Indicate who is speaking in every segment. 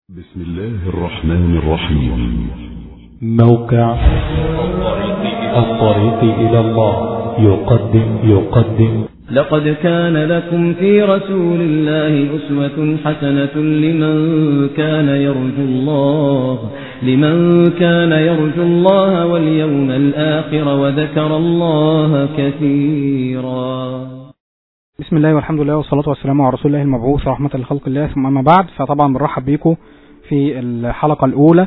Speaker 1: بسم الله الرحمن الرحيم
Speaker 2: موقع الطريق إلى الله يقدم يقدم
Speaker 3: لقد كان لكم في رسول الله أسوة حسنة لمن كان يرجو الله لمن كان يرجو الله واليوم الآخر وذكر الله كثيرا
Speaker 4: بسم الله والحمد لله والصلاة والسلام على رسول الله المبعوث رحمة لخلق الله ثم أما بعد فطبعا بنرحب بيكم في الحلقة الأولى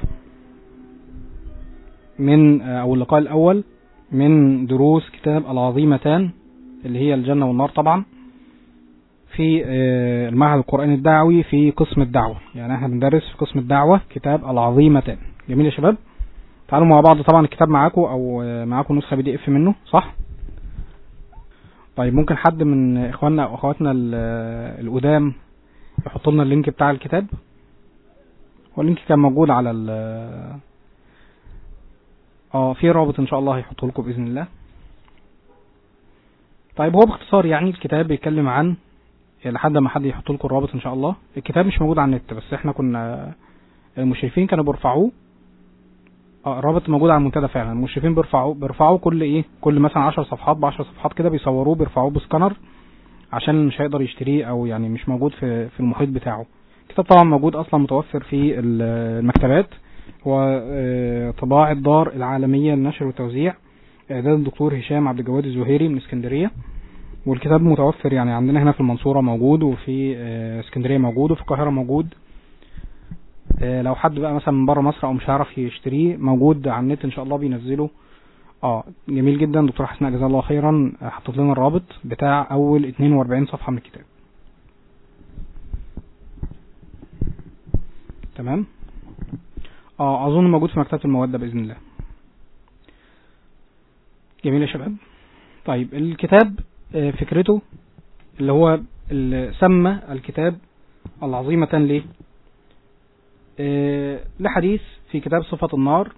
Speaker 4: من أو اللقاء الأول من دروس كتاب العظيمتان اللي هي الجنة والنار طبعا في المعهد القرآني الدعوي في قسم الدعوة يعني احنا بندرس في قسم الدعوة كتاب العظيمتان جميل يا شباب تعالوا مع بعض طبعا الكتاب معاكم او معاكم نسخة بي دي اف منه صح طيب ممكن حد من اخواننا او اخواتنا القدام يحط لنا اللينك بتاع الكتاب هو اللينك كان موجود على ال اه في رابط ان شاء الله هيحطه لكم باذن الله طيب هو باختصار يعني الكتاب بيتكلم عن لحد ما حد يحط لكم الرابط ان شاء الله الكتاب مش موجود على النت بس احنا كنا المشرفين كانوا بيرفعوه اه الرابط موجود على المنتدى فعلا المشرفين بيرفعوه بيرفعوه كل ايه كل مثلا 10 صفحات ب 10 صفحات كده بيصوروه بيرفعوه بسكانر عشان مش هيقدر يشتريه او يعني مش موجود في في المحيط بتاعه الكتاب طبعا موجود اصلا متوفر في المكتبات هو طباعة دار العالمية للنشر والتوزيع اعداد الدكتور هشام عبد الجواد الزهيري من اسكندرية والكتاب متوفر يعني عندنا هنا في المنصورة موجود وفي اسكندرية موجود وفي القاهرة موجود لو حد بقى مثلا من بره مصر او مش هيعرف يشتريه موجود على النت ان شاء الله بينزله اه جميل جدا دكتور حسن جزاه الله خيرا حطت لنا الرابط بتاع اول 42 صفحة من الكتاب تمام اه اظن موجود في مكتبة المودة باذن الله جميل يا شباب طيب الكتاب فكرته اللي هو اللي سمى الكتاب العظيمة ليه أه لحديث في كتاب صفة النار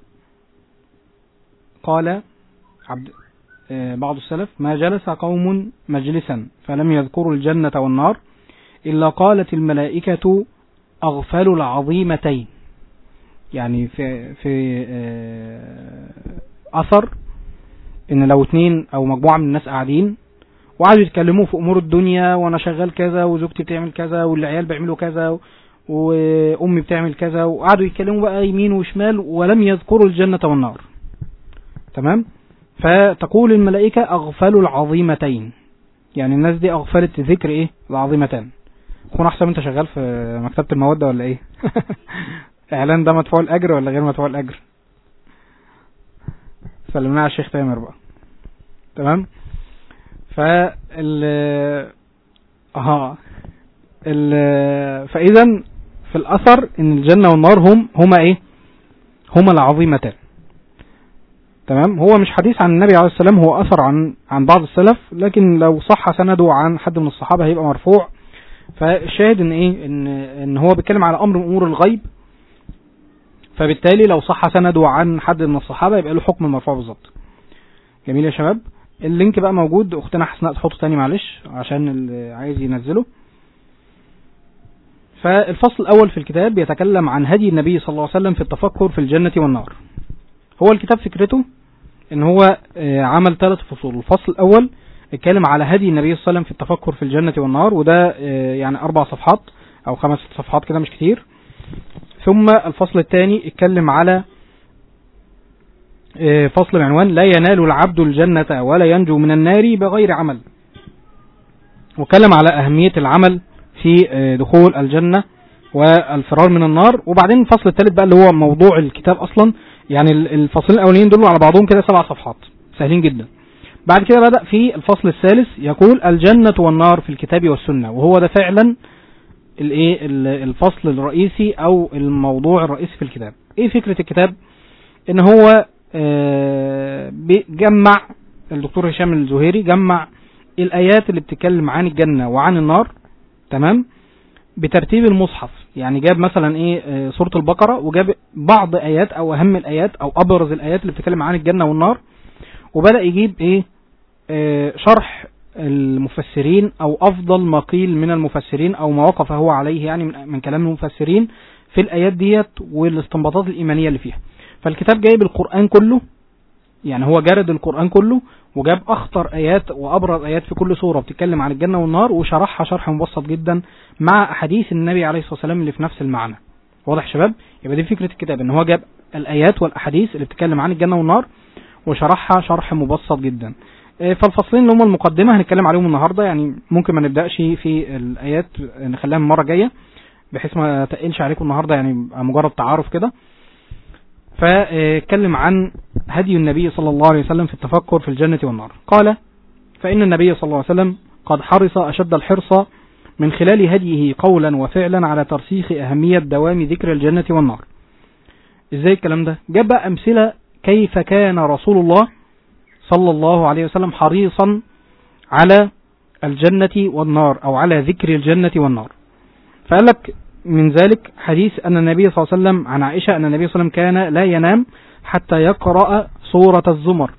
Speaker 4: قال عبد أه بعض السلف ما جلس قوم مجلسا فلم يذكروا الجنة والنار إلا قالت الملائكة أغفلوا العظيمتين يعني في في أه أثر إن لو اتنين أو مجموعة من الناس قاعدين وقعدوا يتكلموا في امور الدنيا وانا شغال كذا وزوجتي بتعمل كذا والعيال بيعملوا كذا وامي بتعمل كذا وقعدوا يتكلموا بقى يمين وشمال ولم يذكروا الجنة والنار تمام فتقول الملائكة اغفلوا العظيمتين يعني الناس دي اغفلت ذكر ايه العظيمتان كون احسن انت شغال في مكتبة المودة ولا ايه اعلان ده مدفوع الاجر ولا غير مدفوع الاجر سلمنا على الشيخ تامر بقى تمام فال اه ال... فاذا في الاثر ان الجنة والنار هم هما ايه هما العظيمتان تمام هو مش حديث عن النبي عليه السلام هو اثر عن عن بعض السلف لكن لو صح سنده عن حد من الصحابة هيبقى مرفوع فالشاهد ان ايه ان ان هو بيتكلم على امر من امور الغيب فبالتالي لو صح سنده عن حد من الصحابة يبقى له حكم مرفوع بالظبط جميل يا شباب اللينك بقى موجود اختنا حسناء تحطه تاني معلش عشان اللي عايز ينزله فالفصل الاول في الكتاب بيتكلم عن هدي النبي صلى الله عليه وسلم في التفكر في الجنة والنار هو الكتاب فكرته ان هو عمل ثلاث فصول الفصل الاول اتكلم على هدي النبي صلى الله عليه وسلم في التفكر في الجنة والنار وده يعني اربع صفحات او خمس صفحات كده مش كتير ثم الفصل الثاني اتكلم على فصل العنوان لا ينال العبد الجنة ولا ينجو من النار بغير عمل وكلم على أهمية العمل في دخول الجنة والفرار من النار وبعدين الفصل الثالث بقى اللي هو موضوع الكتاب أصلا يعني الفصلين الأولين دول على بعضهم كده سبع صفحات سهلين جدا بعد كده بدأ في الفصل الثالث يقول الجنة والنار في الكتاب والسنة وهو ده فعلا الايه الفصل الرئيسي او الموضوع الرئيسي في الكتاب ايه فكرة الكتاب ان هو بيجمع الدكتور هشام الزهيري جمع الآيات اللي بتتكلم عن الجنة وعن النار تمام بترتيب المصحف يعني جاب مثلا ايه سورة البقرة وجاب بعض آيات او اهم الآيات او ابرز الآيات اللي بتتكلم عن الجنة والنار وبدأ يجيب ايه آه شرح المفسرين او افضل ما قيل من المفسرين او ما وقف هو عليه يعني من, من كلام المفسرين في الآيات ديت والاستنباطات الإيمانية اللي فيها فالكتاب جايب القرآن كله يعني هو جارد القرآن كله وجاب أخطر آيات وأبرز آيات في كل سورة بتتكلم عن الجنة والنار وشرحها شرح مبسط جدا مع أحاديث النبي عليه الصلاة والسلام اللي في نفس المعنى واضح يا شباب يبقى دي فكرة الكتاب ان هو جاب الآيات والأحاديث اللي بتتكلم عن الجنة والنار وشرحها شرح مبسط جدا آه، فالفصلين اللي هم المقدمة هنتكلم عليهم النهاردة يعني ممكن ما نبدأش في الآيات نخليها من المرة الجاية بحيث ما تقلش عليكم النهاردة يعني يبقى مجرد تعارف كده فاتكلم عن هدي النبي صلى الله عليه وسلم في التفكر في الجنة والنار قال فإن النبي صلى الله عليه وسلم قد حرص أشد الحرص من خلال هديه قولا وفعلا على ترسيخ أهمية دوام ذكر الجنة والنار ازاي الكلام ده جاب بقى أمثلة كيف كان رسول الله صلى الله عليه وسلم حريصا على الجنة والنار أو على ذكر الجنة والنار فقال لك من ذلك حديث أن النبي صلى الله عليه وسلم عن عائشة أن النبي صلى الله عليه وسلم كان لا ينام حتى يقرأ سورة الزمر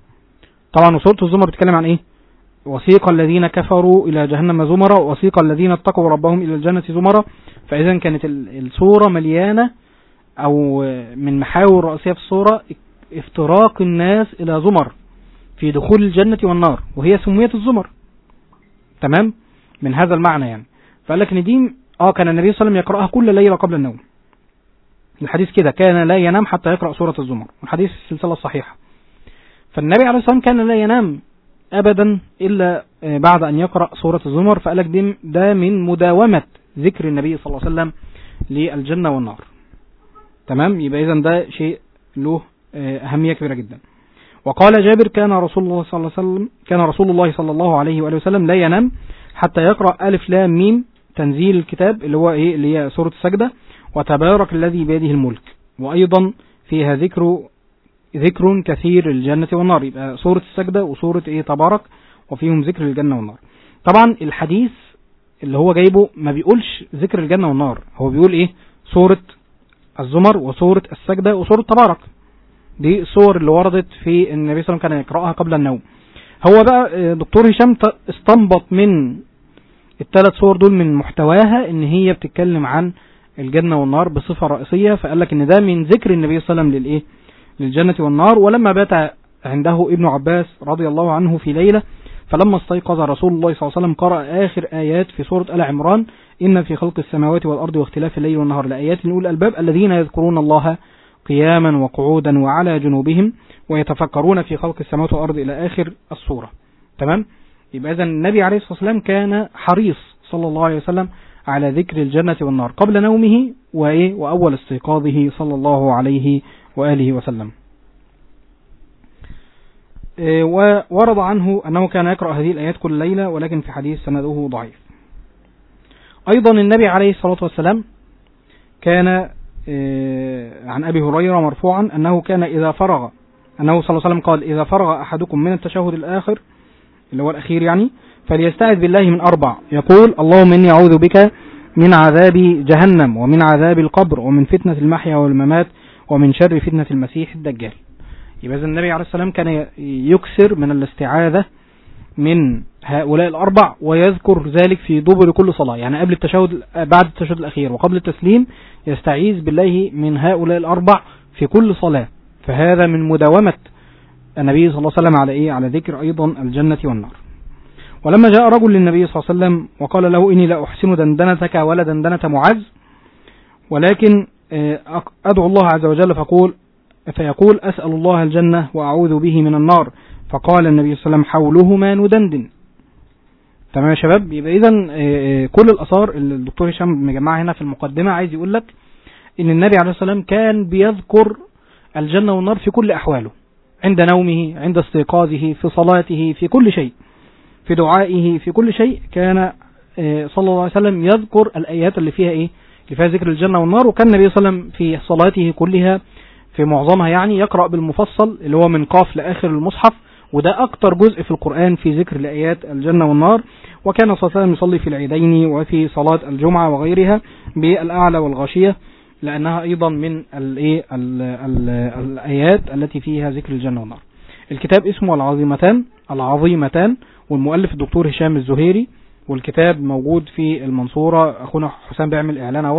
Speaker 4: طبعا سورة الزمر بتتكلم عن إيه وسيق الذين كفروا إلى جهنم زمرا وسيق الذين اتقوا ربهم إلى الجنة زمرا فإذا كانت ال- السورة مليانة أو من محاور الرئيسية في السورة افتراق الناس إلى زمر في دخول الجنة والنار وهي سميت الزمر تمام من هذا المعنى يعني فقال لك ان دي اه كان النبي صلى الله عليه وسلم يقرأها كل ليلة قبل النوم الحديث كده كان لا ينام حتى يقرأ سورة الزمر والحديث السلسلة الصحيحة فالنبي عليه الصلاة والسلام كان لا ينام أبدا إلا آه، بعد أن يقرأ سورة الزمر فقال لك دي- ده من مداومة ذكر النبي صلى الله عليه وسلم للجنة والنار تمام يبقى إذا ده شيء له آه، أهمية كبيرة جدا وقال جابر كان رسول الله صلى الله عليه وسلم كان رسول الله صلى الله عليه وآله وسلم لا ينام حتى يقرأ ألف لام ميم تنزيل الكتاب اللي هو إيه اللي هي سورة السجدة وتبارك الذي بيده الملك وأيضا فيها ذكر ذكر كثير الجنة والنار يبقى سورة السجدة وسورة إيه تبارك وفيهم ذكر الجنة والنار طبعا الحديث اللي هو جايبه ما بيقولش ذكر الجنة والنار هو بيقول إيه سورة الزمر وسورة السجدة وسورة تبارك دي الصور اللي وردت في النبي صلى الله عليه وسلم كان يقرأها قبل النوم هو بقى آه، دكتور هشام ت- استنبط من الثلاث صور دول من محتواها ان هي بتتكلم عن الجنة والنار بصفة رئيسية فقال لك ان ده من ذكر النبي صلى الله عليه وسلم للايه للجنة والنار ولما بات عنده ابن عباس رضي الله عنه في ليلة فلما استيقظ رسول الله صلى الله عليه وسلم قرأ آخر آيات في سورة آل عمران إن في خلق السماوات والأرض واختلاف الليل والنهار لآيات لأولي الألباب الذين يذكرون الله قياما وقعودا وعلى جنوبهم ويتفكرون في خلق السماوات والأرض إلى آخر السورة تمام يبقى إذا النبي عليه الصلاة والسلام كان حريص صلى الله عليه وسلم على ذكر الجنة والنار قبل نومه وإيه وأول استيقاظه صلى الله عليه وآله وسلم إيه، وورد عنه أنه كان يقرأ هذه الآيات كل ليلة ولكن في حديث سنده ضعيف أيضا النبي عليه الصلاة والسلام كان إيه، عن أبي هريرة مرفوعا أنه كان إذا فرغ أنه صلى الله عليه وسلم قال إذا فرغ أحدكم من التشهد الآخر اللي هو الأخير يعني فليستعذ بالله من أربع يقول اللهم إني أعوذ بك من عذاب جهنم ومن عذاب القبر ومن فتنة المحيا والممات ومن شر فتنة المسيح الدجال يبقى إذا النبي عليه السلام كان يكثر من الاستعاذة من هؤلاء الأربع ويذكر ذلك في دبر كل صلاة يعني قبل التشهد بعد التشهد الأخير وقبل التسليم يستعيذ بالله من هؤلاء الأربع في كل صلاة فهذا من مداومة النبي صلى الله عليه وسلم على إيه على ذكر أيضا الجنة والنار ولما جاء رجل للنبي صلى الله عليه وسلم وقال له إني لا أحسن دندنتك ولا دندنة معاذ ولكن آه، أق- أدعو الله عز وجل فقول فيقول أسأل الله الجنة وأعوذ به من النار فقال النبي صلى الله عليه وسلم حولهما ندندن تمام يا شباب يبقى إذا كل الآثار اللي الدكتور هشام مجمعها هنا في المقدمة عايز يقول لك إن النبي عليه الصلاة والسلام كان بيذكر الجنة والنار في كل أحواله عند نومه عند استيقاظه في صلاته في كل شيء في دعائه في كل شيء كان آه، صلى الله عليه وسلم يذكر الآيات اللي فيها إيه اللي فيها ذكر الجنة والنار وكان النبي صلى الله عليه وسلم في صلاته كلها في معظمها يعني يقرأ بالمفصل اللي هو من قاف لآخر المصحف وده أكتر جزء في القرآن في ذكر لآيات الجنة والنار وكان صلى الله عليه وسلم يصلي في العيدين وفي صلاة الجمعة وغيرها بالأعلى والغاشية لأنها أيضا من الإيه ال- ال- الآيات التي فيها ذكر الجنة والنار الكتاب اسمه العظيمتان العظيمتان والمؤلف الدكتور هشام الزهيري والكتاب موجود في المنصورة أخونا حسام بيعمل إعلان اهوت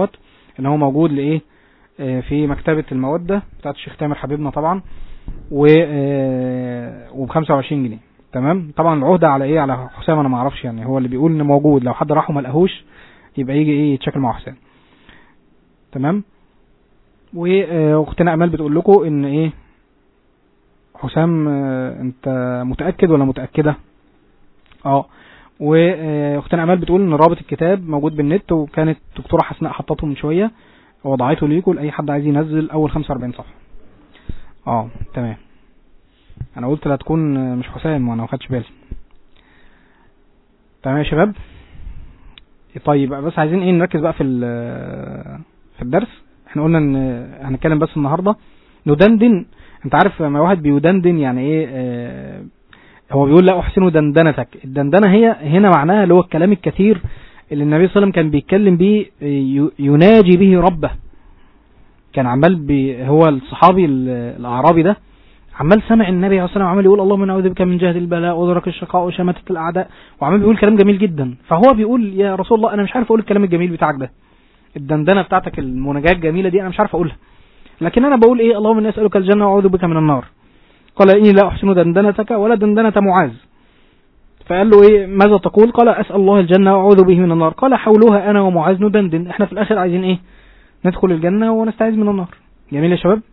Speaker 4: ان هو موجود لايه آه، في مكتبة المودة بتاعت الشيخ تامر حبيبنا طبعا و وب 25 جنيه تمام طبعا العهدة على ايه على حسام انا ما اعرفش يعني هو اللي بيقول ان موجود لو حد راح وما لقاهوش يبقى يجي ايه يتشكل مع حسام تمام واختنا امال بتقول لكم ان ايه حسام آه، انت متاكد ولا متاكده اه واختنا امال بتقول ان رابط الكتاب موجود بالنت وكانت دكتوره حسناء حطته من شويه وضعته ليكم لاي حد عايز ينزل اول 45 صفحه اه تمام انا قلت لا تكون آه، مش حسام وانا ما خدتش بالي تمام يا شباب طيب بس عايزين ايه نركز بقى في ال- في الدرس احنا قلنا ان هنتكلم بس النهارده ندندن انت عارف لما واحد بيدندن يعني ايه آه هو بيقول لا احسن دندنتك الدندنه هي هنا معناها اللي هو الكلام الكثير اللي النبي صلى الله عليه وسلم كان بيتكلم بيه آه، ي- يناجي به ربه كان عمال بي هو الصحابي ال- الاعرابي ده عمال سمع النبي عليه الصلاه والسلام عمال يقول اللهم انا اعوذ بك من جهد البلاء ودرك الشقاء وشماتة الاعداء وعمال بيقول كلام جميل جدا فهو بيقول يا رسول الله انا مش عارف اقول الكلام الجميل بتاعك ده الدندنه بتاعتك المناجاه الجميله دي انا مش عارف اقولها لكن انا بقول ايه اللهم اني اسالك الجنه واعوذ بك من النار قال اني لا احسن دندنتك ولا دندنه معاذ فقال له ايه ماذا تقول قال اسال الله الجنه واعوذ به من النار قال حولها انا ومعاذ ندندن احنا في الاخر عايزين ايه ندخل الجنه ونستعيذ من النار جميل يا شباب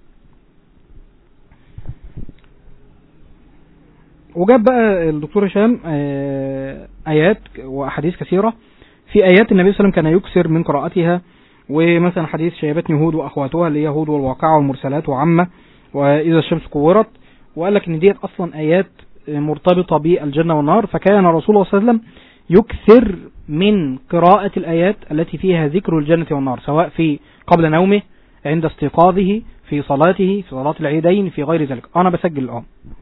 Speaker 4: وجاب بقى الدكتور هشام آه، ايات واحاديث كثيره في ايات النبي صلى الله عليه وسلم كان يكثر من قراءتها ومثلا حديث شيبتني هود واخواتها اللي هي هود والواقعه والمرسلات وعامه واذا الشمس كورت وقال لك ان ديت اصلا ايات مرتبطه بالجنه والنار فكان رسول الله صلى الله عليه وسلم يكثر من قراءه الايات التي فيها ذكر الجنه والنار سواء في قبل نومه عند استيقاظه في صلاته في صلاه العيدين في غير ذلك انا بسجل الان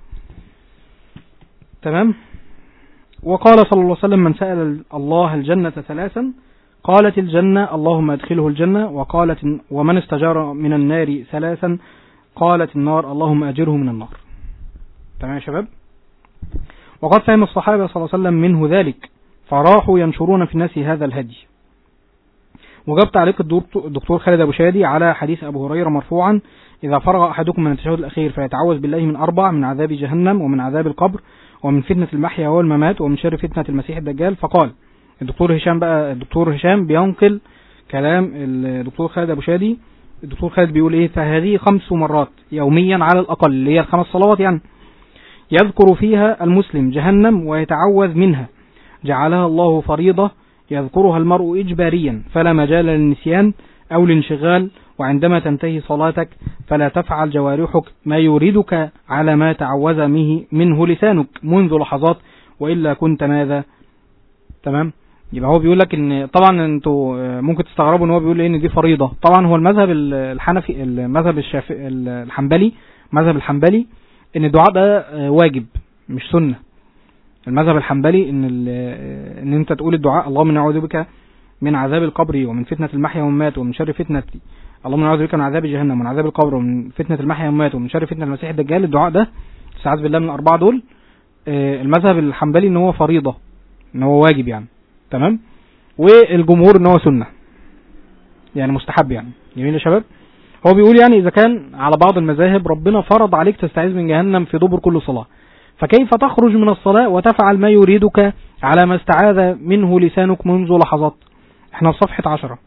Speaker 4: تمام وقال صلى الله عليه وسلم من سأل الله الجنة ثلاثا قالت الجنة اللهم ادخله الجنة وقالت ومن استجار من النار ثلاثا قالت النار اللهم أجره من النار تمام يا شباب وقد فهم الصحابة صلى الله عليه وسلم منه ذلك فراحوا ينشرون في الناس هذا الهدي وجاب تعليق الدكتور الدكتور خالد أبو شادي على حديث أبو هريرة مرفوعا إذا فرغ أحدكم من التشهد الأخير فيتعوذ بالله من أربع من عذاب جهنم ومن عذاب القبر ومن فتنة المحيا والممات ومن شر فتنة المسيح الدجال فقال الدكتور هشام بقى الدكتور هشام بينقل كلام الدكتور خالد أبو شادي الدكتور خالد بيقول إيه فهذه خمس مرات يوميا على الأقل اللي هي الخمس صلوات يعني يذكر فيها المسلم جهنم ويتعوذ منها جعلها الله فريضة يذكرها المرء إجباريا فلا مجال للنسيان أو الانشغال وعندما تنتهي صلاتك فلا تفعل جوارحك ما يريدك على ما تعوذ منه, منه لسانك منذ لحظات وإلا كنت ماذا تمام يبقى هو بيقول لك ان طبعا انتوا آه، ممكن تستغربوا ان هو بيقول ايه ان دي فريضه طبعا هو المذهب ال- الحنفي المذهب الشافعي الحنبلي المذهب الحنبلي ان الدعاء ده آه، واجب مش سنه المذهب الحنبلي ان ال- آه، ان انت تقول الدعاء اللهم اني اعوذ بك من عذاب القبر ومن فتنه المحيا والممات ومن شر فتنه اللهم اني اعوذ بك من عذاب جهنم ومن عذاب القبر ومن فتنه المحيا والممات ومن شر فتنه المسيح الدجال الدعاء ده استعاذ بالله من الاربعه دول آه، المذهب الحنبلي ان هو فريضه ان هو واجب يعني تمام والجمهور ان هو سنه يعني مستحب يعني جميل يا شباب هو بيقول يعني اذا كان على بعض المذاهب ربنا فرض عليك تستعيذ من جهنم في دبر كل صلاه فكيف تخرج من الصلاه وتفعل ما يريدك على ما استعاذ منه لسانك منذ لحظات احنا في صفحه عشرة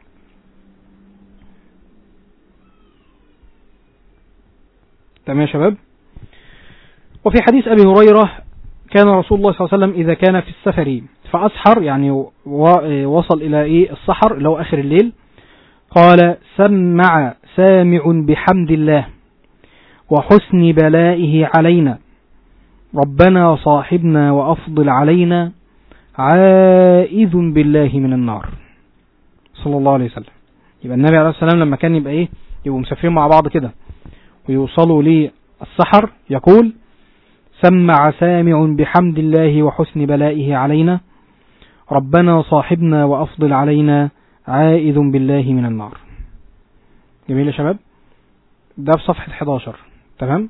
Speaker 4: تمام يا شباب وفي حديث أبي هريرة كان رسول الله صلى الله عليه وسلم إذا كان في السفر فأسحر يعني و- وصل إلى إيه السحر اللي هو آخر الليل قال سمع سامع بحمد الله وحسن بلائه علينا ربنا صاحبنا وأفضل علينا عائذ بالله من النار صلى الله عليه وسلم يبقى النبي عليه الصلاة والسلام لما كان يبقى إيه يبقوا مسافرين مع بعض كده ويوصلوا للسحر يقول سمع سامع بحمد الله وحسن بلائه علينا ربنا صاحبنا وأفضل علينا عائذ بالله من النار جميل يا شباب ده في صفحة 11 تمام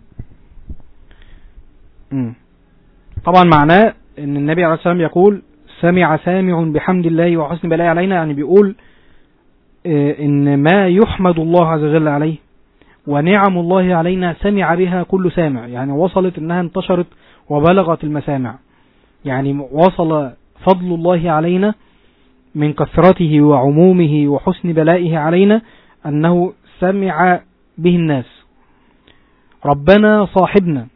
Speaker 4: مم. طبعا معناه ان النبي عليه الصلاة والسلام يقول سمع سامع بحمد الله وحسن بلائه علينا يعني بيقول آه، ان ما يحمد الله عز وجل عليه ونعم الله علينا سمع بها كل سامع يعني وصلت انها انتشرت وبلغت المسامع يعني وصل فضل الله علينا من كثرته وعمومه وحسن بلائه علينا أنه سمع به الناس ربنا صاحبنا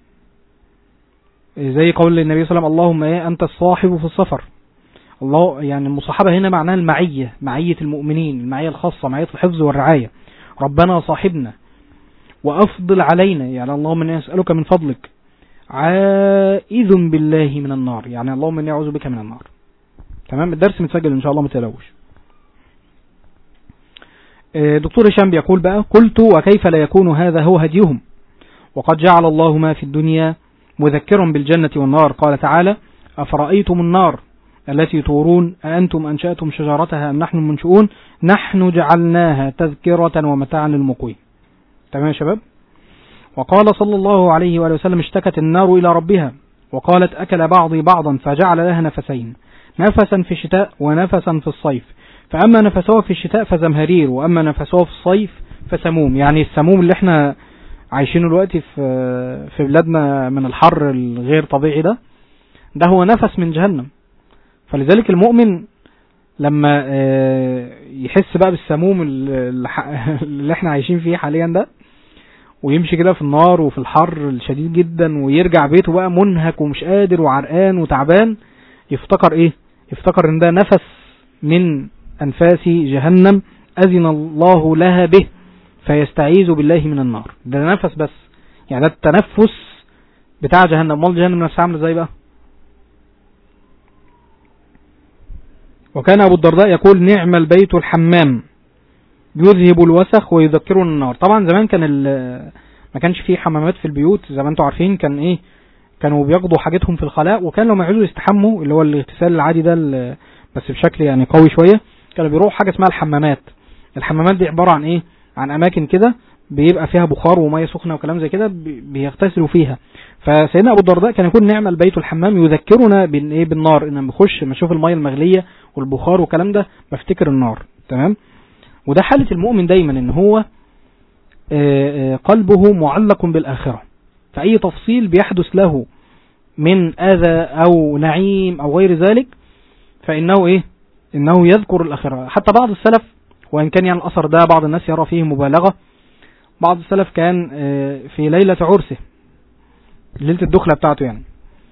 Speaker 4: زي قول النبي صلى الله عليه وسلم اللهم ايه أنت الصاحب في السفر الله يعني المصاحبة هنا معناها المعية معية المؤمنين المعية الخاصة معية الحفظ والرعاية ربنا صاحبنا وأفضل علينا يعني اللهم إني أسألك من فضلك عائذ بالله من النار يعني اللهم إني أعوذ بك من النار تمام الدرس متسجل إن شاء الله ما تقلقوش آه، دكتور هشام بيقول بقى قلت وكيف لا يكون هذا هو هديهم وقد جعل الله ما في الدنيا مذكرا بالجنة والنار قال تعالى أفرأيتم النار التي تورون أأنتم أنشأتم شجرتها أم نحن المنشؤون نحن جعلناها تذكرة ومتاعا للمقوين تمام يا شباب وقال صلى الله عليه وآله وسلم اشتكت النار إلى ربها وقالت أكل بعضي بعضا فجعل لها نفسين نفسا في الشتاء ونفسا في الصيف فأما نفسها في الشتاء فزمهرير وأما نفسها في الصيف فسموم يعني السموم اللي احنا عايشينه دلوقتي في في بلادنا من الحر الغير طبيعي ده ده هو نفس من جهنم فلذلك المؤمن لما آه، يحس بقى بالسموم اللي اللي احنا عايشين فيه حاليا ده ويمشي كده في النار وفي الحر الشديد جدا ويرجع بيته بقى منهك ومش قادر وعرقان وتعبان يفتكر ايه يفتكر ان ده نفس من انفاس جهنم اذن الله لها به فيستعيذ بالله من النار ده نفس بس يعني ده التنفس بتاع جهنم امال جهنم نفسها عامله ازاي بقى وكان ابو الدرداء يقول نعم البيت الحمام يذهب الوسخ ويذكرنا النار طبعا زمان كان ال- ما كانش فيه حمامات في البيوت زي ما انتم عارفين كان ايه كانوا بياخدوا حاجتهم في الخلاء وكان لما يعوزوا يستحموا اللي هو الاغتسال العادي ده ال- بس بشكل يعني قوي شويه كانوا بيروحوا حاجه اسمها الحمامات الحمامات دي عباره عن ايه عن اماكن كده بيبقى فيها بخار وميه سخنه وكلام زي كده بي- بيغتسلوا فيها فسيدنا ابو الدرداء كان يقول نعم البيت الحمام يذكرنا بان ايه بالنار ان لما بخش لما اشوف الميه المغليه والبخار والكلام ده بفتكر النار تمام وده حاله المؤمن دايما ان هو آه، آه، قلبه معلق بالاخره فاي تفصيل بيحدث له من اذى او نعيم او غير ذلك فانه ايه انه يذكر الاخره حتى بعض السلف وان كان يعني الاثر ده بعض الناس يرى فيه مبالغه بعض السلف كان آه، في ليله عرسه ليله الدخله بتاعته يعني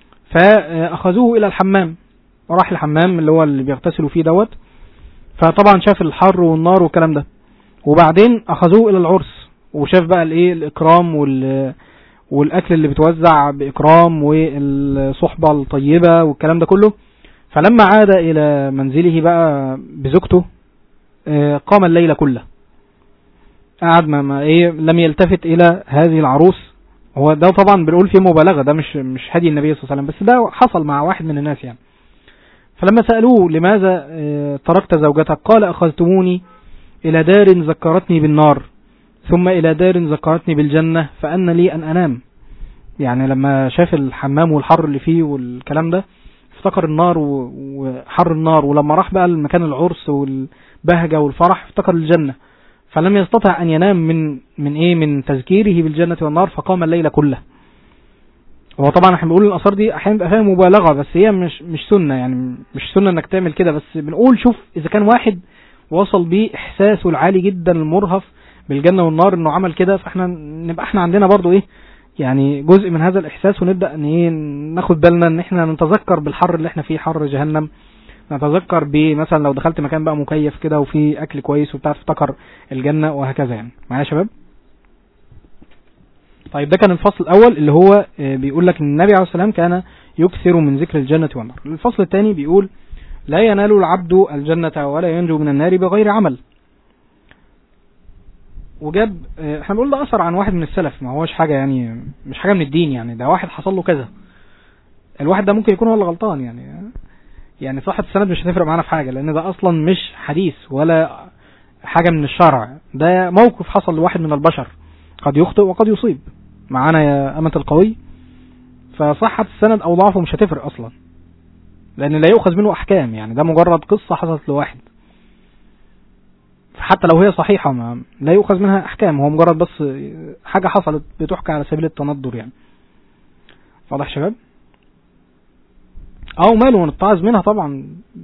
Speaker 4: فاخذوه الى الحمام راح الحمام اللي هو اللي بيغتسلوا فيه دوت فطبعا شاف الحر والنار والكلام ده وبعدين اخذوه الى العرس وشاف بقى الايه الاكرام وال والاكل اللي بتوزع باكرام والصحبه الطيبه والكلام ده كله فلما عاد الى منزله بقى بزوجته آه، قام الليل كله قعد ما, ما ايه لم يلتفت الى هذه العروس هو ده طبعا بنقول فيه مبالغه ده مش مش هدي النبي صلى الله عليه وسلم بس ده حصل مع واحد من الناس يعني فلما سالوه لماذا آه، تركت زوجتك قال اخذتموني الى دار ذكرتني بالنار ثم الى دار ذكرتني بالجنه فان لي ان انام يعني لما شاف الحمام والحر اللي فيه والكلام ده افتكر النار و- وحر النار ولما راح بقى المكان العرس والبهجة والفرح افتكر الجنة فلم يستطع أن ينام من من إيه من تذكيره بالجنة والنار فقام الليل كله هو طبعا احنا بنقول الآثار دي أحيانا بيبقى فيها مبالغة بس هي مش مش سنة يعني مش سنة إنك تعمل كده بس بنقول شوف إذا كان واحد وصل بيه إحساسه العالي جدا المرهف بالجنة والنار إنه عمل كده فاحنا نبقى احنا عندنا برضو إيه يعني جزء من هذا الإحساس ونبدأ إن إيه ناخد بالنا إن احنا نتذكر بالحر اللي احنا فيه حر جهنم نتذكر بمثلا لو دخلت مكان بقى مكيف كده وفيه اكل كويس وبتاع تفتكر الجنه وهكذا يعني معايا يا شباب طيب ده كان الفصل الاول اللي هو آه، بيقول لك ان النبي عليه السلام كان يكثر من ذكر الجنه والنار الفصل الثاني بيقول لا ينال العبد الجنه ولا ينجو من النار بغير عمل وجاب آه، احنا بنقول ده اثر عن واحد من السلف ما هوش حاجه يعني مش حاجه من الدين يعني ده واحد حصل له كذا الواحد ده ممكن يكون هو اللي غلطان يعني يعني صحة السند مش هتفرق معانا في حاجة لأن ده أصلا مش حديث ولا حاجة من الشرع ده موقف حصل لواحد من البشر قد يخطئ وقد يصيب معانا يا أمة القوي فصحة السند أو ضعفه مش هتفرق أصلا لأن لا يؤخذ منه أحكام يعني ده مجرد قصة حصلت لواحد حتى لو هي صحيحة ما لا يؤخذ منها أحكام هو مجرد بس حاجة حصلت بتحكى على سبيل التندر يعني واضح يا شباب أو ماله نتعظ منها طبعا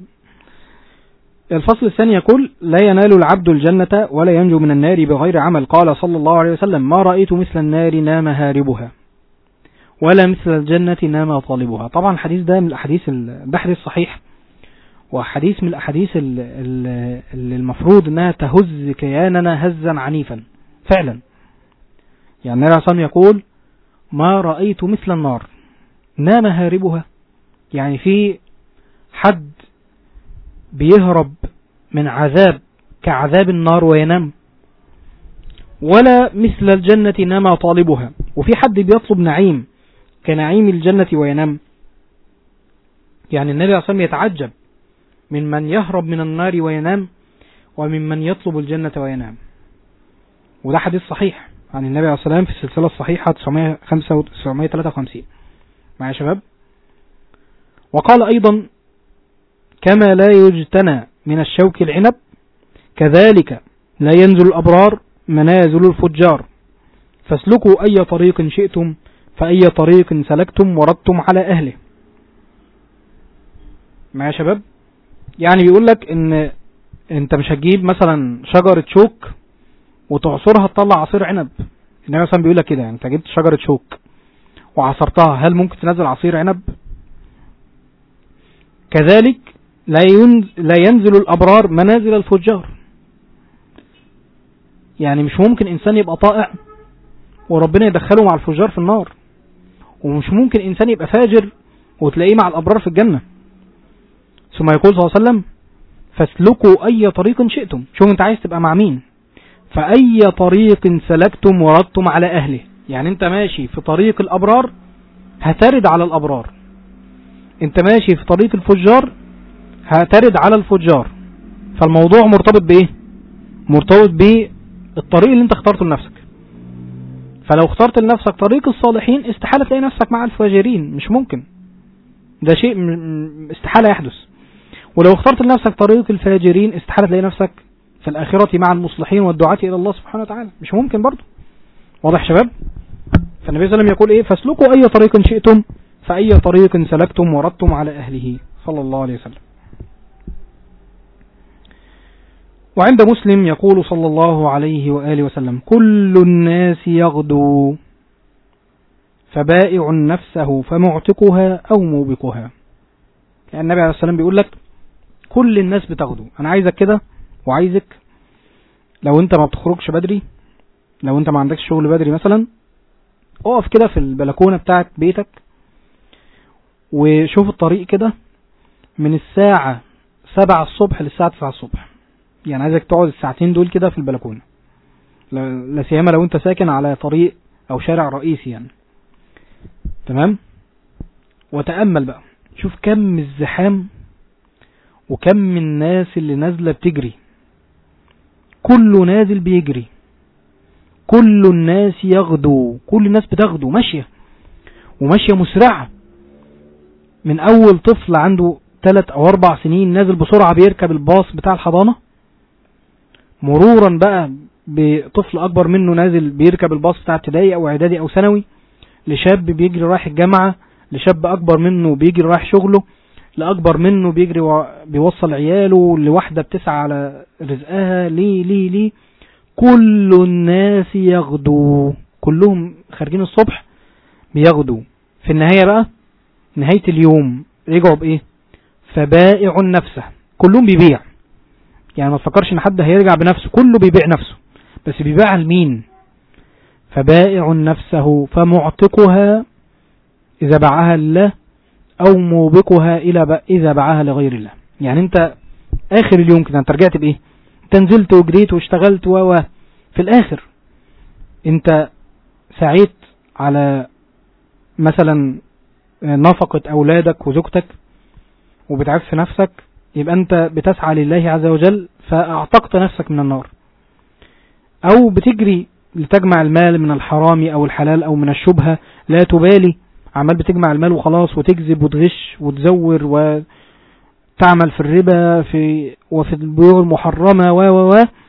Speaker 4: الفصل الثاني يقول لا ينال العبد الجنة ولا ينجو من النار بغير عمل قال صلى الله عليه وسلم ما رأيت مثل النار نام هاربها ولا مثل الجنة نام طالبها طبعا الحديث ده من الأحاديث البحر الصحيح وحديث من الأحاديث اللي المفروض أنها تهز كياننا هزا عنيفا فعلا يعني النبي عليه يقول ما رأيت مثل النار نام هاربها يعني في حد بيهرب من عذاب كعذاب النار وينام ولا مثل الجنة نام طالبها وفي حد بيطلب نعيم كنعيم الجنة وينام يعني النبي عليه الصلاة يتعجب من من يهرب من النار وينام ومن من يطلب الجنة وينام وده حديث صحيح عن النبي عليه الصلاة والسلام في السلسلة الصحيحة 953 معايا يا شباب وقال أيضا كما لا يجتنى من الشوك العنب كذلك لا ينزل الأبرار منازل الفجار فاسلكوا أي طريق شئتم فأي طريق سلكتم وردتم على أهله معايا يا شباب يعني بيقول لك ان انت مش هتجيب مثلا شجرة شوك وتعصرها تطلع عصير عنب النبي مثلا بيقول لك كده يعني انت جبت شجرة شوك وعصرتها هل ممكن تنزل عصير عنب كذلك لا لا ينزل الابرار منازل الفجار يعني مش ممكن انسان يبقى طائع وربنا يدخله مع الفجار في النار ومش ممكن انسان يبقى فاجر وتلاقيه مع الابرار في الجنه ثم يقول صلى الله عليه وسلم فاسلكوا أي طريق شئتم شوف انت عايز تبقى مع مين فأي طريق سلكتم وردتم على أهله يعني انت ماشي في طريق الأبرار هترد على الأبرار انت ماشي في طريق الفجار هترد على الفجار فالموضوع مرتبط بايه مرتبط بالطريق اللي انت اخترته لنفسك فلو اخترت لنفسك طريق الصالحين استحالة تلاقي نفسك مع الفاجرين مش ممكن ده شيء استحالة يحدث ولو اخترت لنفسك طريق الفاجرين استحالة تلاقي نفسك في الآخرة مع المصلحين والدعاة إلى الله سبحانه وتعالى مش ممكن برضه واضح شباب فالنبي صلى الله عليه وسلم يقول إيه فاسلكوا أي طريق شئتم فأي طريق سلكتم وردتم على أهله صلى الله عليه وسلم وعند مسلم يقول صلى الله عليه وآله وسلم كل الناس يغدو فبائع نفسه فمعتقها أو موبقها يعني النبي عليه السلام بيقول لك كل الناس بتاخده أنا عايزك كده وعايزك لو أنت ما بتخرجش بدري لو أنت ما عندكش شغل بدري مثلا اقف كده في البلكونة بتاعت بيتك وشوف الطريق كده من الساعة سبعة الصبح للساعة تسعة الصبح يعني عايزك تقعد الساعتين دول كده في البلكونة لا سيما لو انت ساكن على طريق او شارع رئيسي يعني تمام وتأمل بقى شوف كم الزحام وكم من الناس اللي نازلة بتجري كله نازل بيجري كل الناس يغدو كل الناس بتغدو ماشية وماشية مسرعة من أول طفل عنده ثلاث أو أربع سنين نازل بسرعة بيركب الباص بتاع الحضانة مرورا بقى بطفل أكبر منه نازل بيركب الباص بتاع ابتدائي أو إعدادي أو ثانوي لشاب بيجري رايح الجامعة لشاب أكبر منه بيجري رايح شغله لأكبر منه بيجري و... بيوصل عياله لواحدة بتسعى على رزقها ليه ليه ليه كل الناس يغدو كلهم خارجين الصبح بيغدو في النهاية بقى نهاية اليوم رجعوا بإيه فبائع نفسه كلهم بيبيع يعني ما تفكرش ان حد هيرجع بنفسه كله بيبيع نفسه بس بيبيع لمين فبائع نفسه فمعتقها إذا باعها لله أو موبقها إلى إذا باعها لغير الله يعني أنت آخر اليوم كده أنت رجعت بإيه أنت نزلت وجريت واشتغلت و في الآخر أنت سعيت على مثلا نفقة أولادك وزوجتك وبتعف نفسك يبقى أنت بتسعى لله عز وجل فأعتقت نفسك من النار أو بتجري لتجمع المال من الحرام أو الحلال أو من الشبهة لا تبالي عمال بتجمع المال وخلاص وتكذب وتغش وتزور وتعمل في الربا في وفي البيوع المحرمة و و و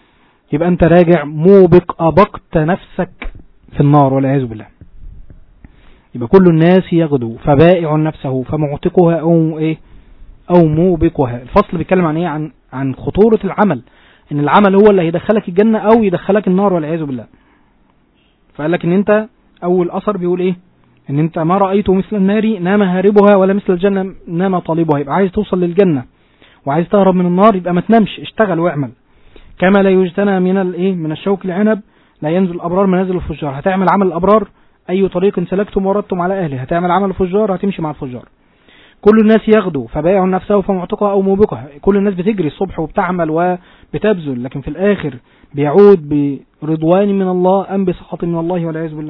Speaker 4: يبقى انت راجع موبق ابقت نفسك في النار والعياذ بالله يبقى كل الناس يغدو فبائع نفسه فمعتقها او ايه او موبقها الفصل بيتكلم عن ايه عن عن خطورة العمل ان العمل هو اللي هيدخلك الجنة او يدخلك النار والعياذ بالله فقال لك ان انت اول اثر بيقول ايه ان انت ما رأيت مثل النار نام هاربها ولا مثل الجنة نام طالبها يبقى عايز توصل للجنة وعايز تهرب من النار يبقى ما تنامش اشتغل واعمل كما لا يجتنى من الايه من الشوك العنب لا ينزل الابرار منازل الفجار هتعمل عمل الابرار اي طريق سلكتم وردتم على اهله هتعمل عمل الفجار هتمشي مع الفجار كل الناس يغدو فبايع نفسه فمعتقها او موبقها كل الناس بتجري الصبح وبتعمل وبتبذل لكن في الاخر بيعود برضوان من الله ام بسخط من الله والعياذ بالله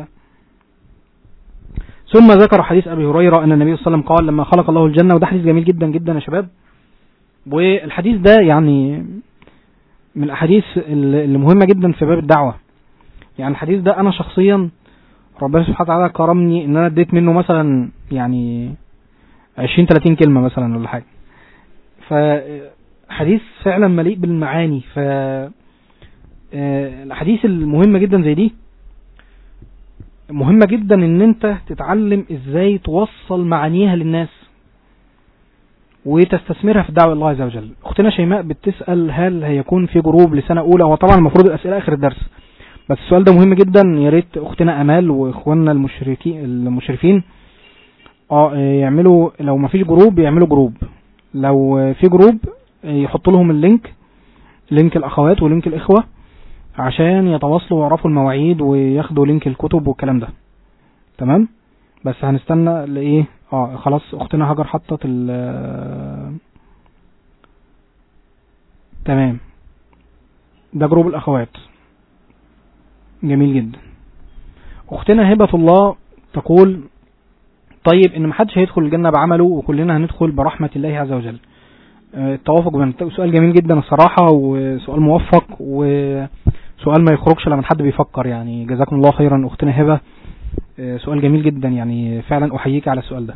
Speaker 4: ثم ذكر حديث ابي هريره ان النبي صلى الله عليه وسلم قال لما خلق الله الجنه وده حديث جميل جدا جدا يا شباب والحديث ده يعني من الاحاديث اللي مهمه جدا في باب الدعوه يعني الحديث ده انا شخصيا ربنا سبحانه وتعالى كرمني ان انا اديت منه مثلا يعني 20 30 كلمه مثلا ولا حاجه فحديث فعلا مليء بالمعاني ف الحديث المهمه جدا زي دي مهمة جدا ان انت تتعلم ازاي توصل معانيها للناس وتستثمرها في الدعوة الله عز وجل اختنا شيماء بتسأل هل هيكون في جروب لسنة اولى وطبعا المفروض الاسئلة اخر الدرس بس السؤال ده مهم جدا يا ريت اختنا امال واخواننا المشركين المشرفين اه يعملوا لو ما فيش جروب يعملوا جروب لو في جروب يحطوا لهم اللينك لينك الاخوات ولينك الاخوه عشان يتواصلوا ويعرفوا المواعيد وياخدوا لينك الكتب والكلام ده تمام بس هنستنى لايه اه خلاص اختنا هاجر حطت ال تمام ده جروب الاخوات جميل جدا اختنا هبة الله تقول طيب ان محدش هيدخل الجنة بعمله وكلنا هندخل برحمة الله عز وجل التوافق بين سؤال جميل جدا الصراحة وسؤال موفق وسؤال ما يخرجش لما حد بيفكر يعني جزاكم الله خيرا اختنا هبة سؤال جميل جدا يعني فعلا احييك على السؤال ده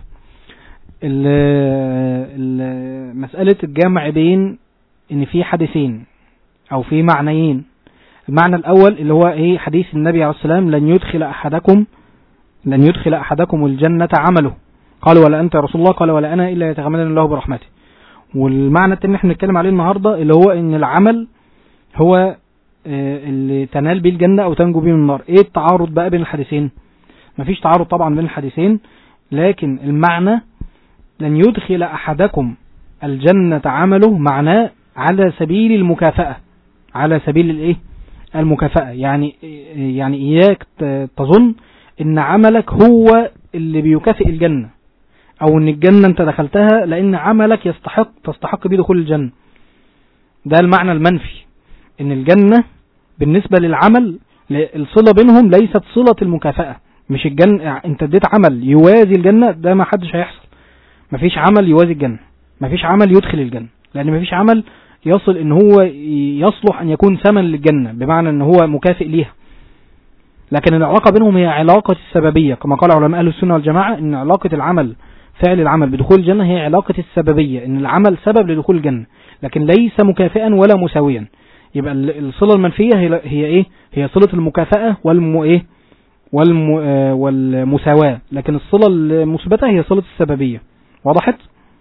Speaker 4: مسألة الجمع بين ان في حديثين او في معنيين المعنى الاول اللي هو ايه حديث النبي عليه السلام لن يدخل احدكم لن يدخل احدكم الجنة عمله قال ولا انت يا رسول الله قال ولا انا الا يتغمدني الله برحمته والمعنى التاني اللي احنا بنتكلم عليه النهارده اللي هو ان العمل هو اللي تنال بيه الجنة او تنجو بيه من النار ايه التعارض بقى بين الحديثين مفيش تعارض طبعا بين الحديثين لكن المعنى لن يدخل احدكم الجنة عمله معناه على سبيل المكافأة على سبيل الايه المكافأة يعني يعني اياك تظن ان عملك هو اللي بيكافئ الجنة او ان الجنة انت دخلتها لان عملك يستحق تستحق بيه دخول الجنة ده المعنى المنفي ان الجنة بالنسبة للعمل الصلة بينهم ليست صلة المكافأة مش الجنة انت اديت عمل يوازي الجنة ده ما حدش هيحصل مفيش عمل يوازي الجنة مفيش عمل يدخل الجنة لان مفيش عمل يصل ان هو يصلح ان يكون ثمن للجنة بمعنى ان هو مكافئ ليها لكن العلاقة بينهم هي علاقة السببية كما قال علماء اهل السنة والجماعة ان علاقة العمل فعل العمل بدخول الجنة هي علاقة السببية ان العمل سبب لدخول الجنة لكن ليس مكافئا ولا مساويا يبقى الصلة المنفية هي, هي ايه هي صلة المكافأة والم ايه والم آه والمساواة لكن الصلة المثبتة هي صلة السببية وضحت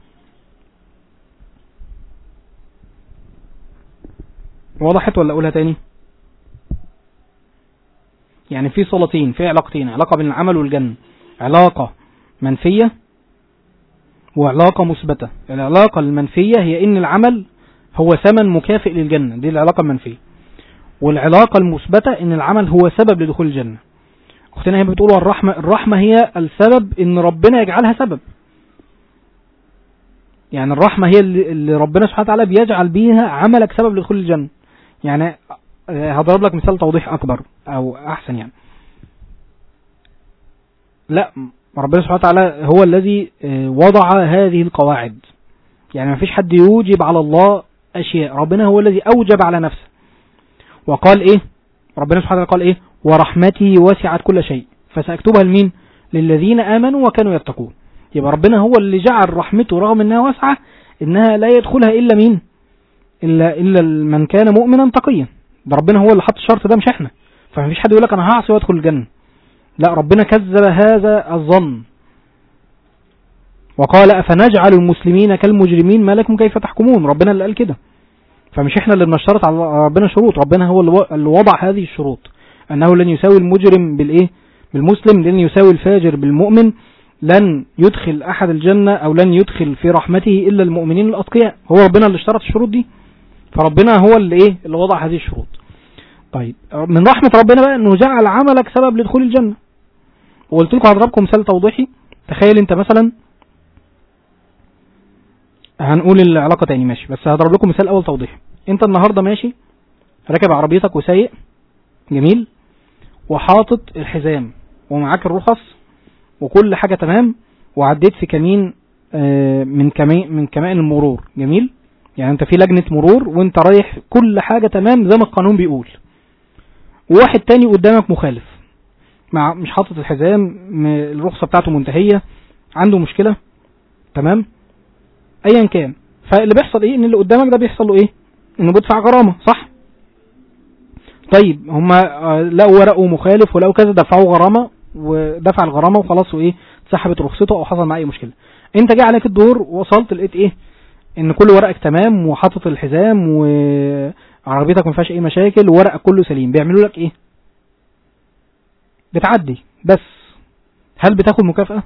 Speaker 4: وضحت ولا اقولها تاني يعني في صلتين في علاقتين علاقة بين العمل والجنة علاقة منفية وعلاقة مثبتة العلاقة المنفية هي ان العمل هو ثمن مكافئ للجنة دي العلاقة المنفية والعلاقة المثبتة ان العمل هو سبب لدخول الجنة اختنا هي بتقول الرحمة الرحمة هي السبب ان ربنا يجعلها سبب يعني الرحمة هي اللي ربنا سبحانه وتعالى بيجعل بيها عملك سبب لدخول الجنة يعني هضرب لك مثال توضيح اكبر او احسن يعني لا ربنا سبحانه وتعالى هو الذي وضع هذه القواعد يعني ما فيش حد يوجب على الله اشياء ربنا هو الذي اوجب على نفسه وقال ايه ربنا سبحانه وتعالى قال ايه ورحمتي وسعت كل شيء فساكتبها لمين للذين امنوا وكانوا يتقون يبقى ربنا هو اللي جعل رحمته رغم انها واسعه انها لا يدخلها الا مين الا الا من كان مؤمنا تقيا ده ربنا هو اللي حط الشرط ده مش احنا فمفيش حد يقول لك انا هعصي وادخل الجنه لا ربنا كذب هذا الظن وقال افنجعل المسلمين كالمجرمين ما لكم كيف تحكمون ربنا اللي قال كده فمش احنا اللي بنشترط على ربنا شروط ربنا هو اللي و- اللي وضع هذه الشروط انه لن يساوي المجرم بالايه بالمسلم لن يساوي الفاجر بالمؤمن لن يدخل احد الجنه او لن يدخل في رحمته الا المؤمنين الاتقياء هو ربنا اللي اشترط الشروط دي فربنا هو اللي ايه اللي وضع هذه الشروط طيب من رحمه ربنا بقى انه جعل عملك سبب لدخول الجنه وقلت لكم هضربكم مثال توضيحي تخيل انت مثلا هنقول العلاقه تاني ماشي بس هضرب لكم مثال اول توضيحي انت النهارده ماشي راكب عربيتك وسايق جميل وحاطط الحزام ومعاك الرخص وكل حاجه تمام وعديت في كمين آه، من كمين من كمائن المرور جميل يعني انت في لجنه مرور وانت رايح كل حاجه تمام زي ما القانون بيقول وواحد تاني قدامك مخالف مع مش حاطط الحزام م- الرخصه بتاعته منتهيه عنده مشكله تمام ايا كان فاللي بيحصل ايه ان اللي قدامك ده بيحصل له ايه انه بيدفع غرامه صح طيب هما آه، لقوا ورقه مخالف ولقوا كذا دفعوا غرامه ودفع الغرامه وخلاص وايه اتسحبت رخصته او حصل معاه اي مشكله انت جه عليك الدور وصلت لقيت ايه ان كل ورقك تمام وحاطط الحزام وعربيتك ما فيهاش اي مشاكل وورقك كله سليم بيعملوا لك ايه بتعدي بس هل بتاخد مكافأة